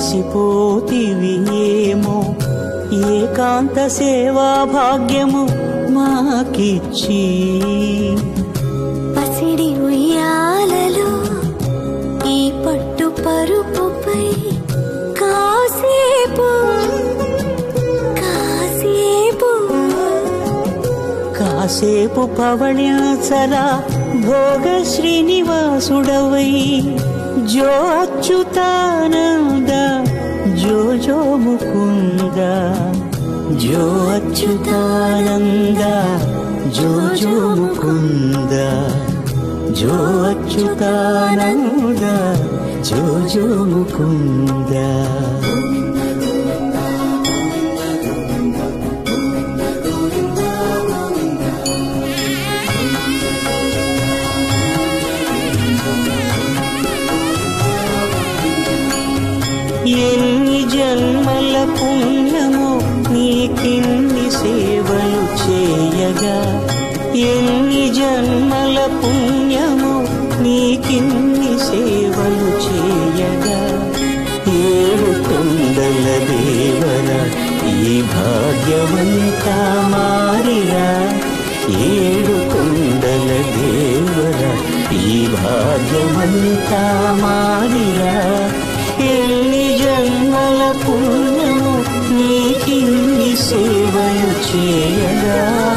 మురిసిపోతివి ఏమో ఏకాంత సేవా భాగ్యము మాకిచ్చి పసిడి ఉయ్యాలలో ఈ పట్టు పరుపుపై కాసేపు కాసేపు కాసేపు పవళ్యాచల భోగ శ్రీనివాసుడవై జో అచ్యుతానంద జో జో ముకుంద జో అచ్యుతానంద జో జో ముకుంద జో అచ్యుతానంద జో జో ముకుంద ఎన్ని జన్మల పుణ్యమో నీకిన్ని సేవలు చేయగా ఎన్ని జన్మల పుణ్యమో నీకిన్ని సేవలు చేయగా ఏడు కొండల దేవర ఈ భాగ్యవంతా మారిరా ఏడు కొండల దేవర ఈ భాగ్యమంతా మారిరా ఎన్ని జన్మల పుణ్యము నీకిన్ని సేవలు చేయగా